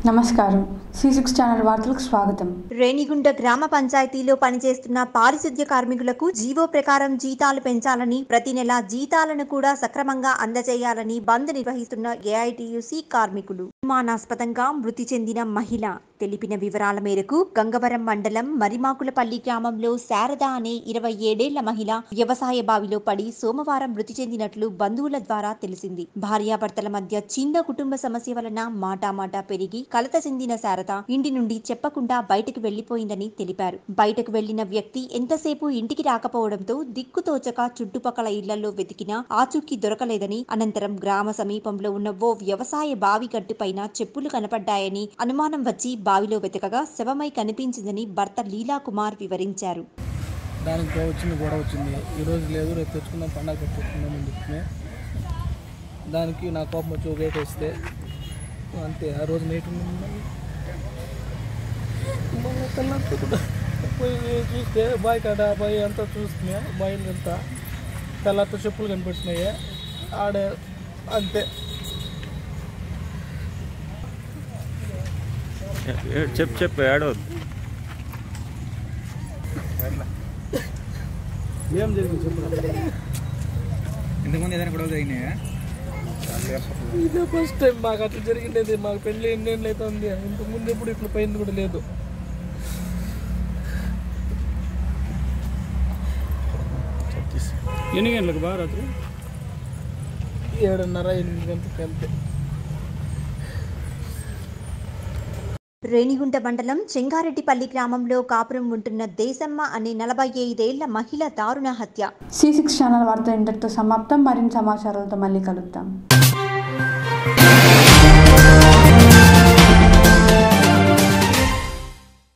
నమస్కారం C six channel వార్తలకు స్వాగతం రేణిగుంట గ్రామ పంచాయతీలో పనిచేస్తున్న పారిశుద్ధ్య కార్మికులకు జీవో ప్రకారం జీతాలు పెంచాలని ప్రతి నెల జీతాలను కూడా సక్రమంగా అందజేయాలని బంద్ నిర్వహిస్తున్న ఏఐటియుసి కార్మికులు అనుమానాస్పదంగా మృతి చెందిన మహిళ తెలిపిన వివరాల మేరకు గంగవరం మండలం మరిమాకులపల్లి గ్రామంలో శారద అనే ఇరవై ఏడేళ్ల మహిళ వ్యవసాయ బావిలో పడి సోమవారం మృతి చెందినట్లు బంధువుల ద్వారా తెలిసింది భార్యాభర్తల మధ్య చిన్న కుటుంబ సమస్య వలన మాటామాటా పెరిగి కలత చెందిన శారద ఇంటి నుండి చెప్పకుండా బయటకు వెళ్లిపోయిందని తెలిపారు బయటకు వెళ్లిన వ్యక్తి ఎంతసేపు ఇంటికి రాకపోవడంతో దిక్కుతోచక చుట్టుపక్కల ఇళ్లలో వెతికినా ఆచూకీ దొరకలేదని అనంతరం గ్రామ సమీపంలో ఉన్న ఓ వ్యవసాయ బావి గట్టుపైన చెప్పులు కనపడ్డాయని అనుమానం వచ్చి బావిలో వెతకగా శవమై కనిపించిందని భర్త లీలా కుమార్ వివరించారు దానికి గొడవ వచ్చింది గొడవ వచ్చింది ఈరోజు లేదు రేపు తెచ్చుకుందాం పండగ తెచ్చుకుందాం అని చెప్పి దానికి నా కోపం వచ్చి ఒక ఏట వేస్తే అంతే ఆ రోజు నైట్ తెల్లంతా కూడా పోయి చూస్తే బాయ్ కాడ బాయ్ అంతా చూస్తున్నా బాయ్ అంతా తెల్లంతా చెప్పులు కనిపెట్టినాయి ఆడే అంతే చెప్పు చెప్పు ఏడవద్దు ఏం జరిగింది చెప్పు ఇంతకుముందు ఏదైనా గొడవలు జరిగినాయా ఇదే ఫస్ట్ టైం మాకు అట్లా జరిగింది మాకు పెళ్ళి ఎన్నేళ్ళు అవుతుంది ఇంతకు ముందు ఎప్పుడు ఇట్లా పోయింది కూడా లేదు ఎన్ని గంటలకు బాగా రాత్రి ఏడున్నర ఎనిమిది గంటలకు అంతే రేణిగుంట మండలం చెంగారెడ్డిపల్లి గ్రామంలో కాపురం ఉంటున్న దేశమ్మ అనే నలభై ఐదేళ్ల మహిళ దారుణ హత్య సి సిక్స్ ఛానల్ వార్త ఇంతటితో సమాప్తం మరిన్ని సమాచారాలతో మళ్ళీ కలుద్దాం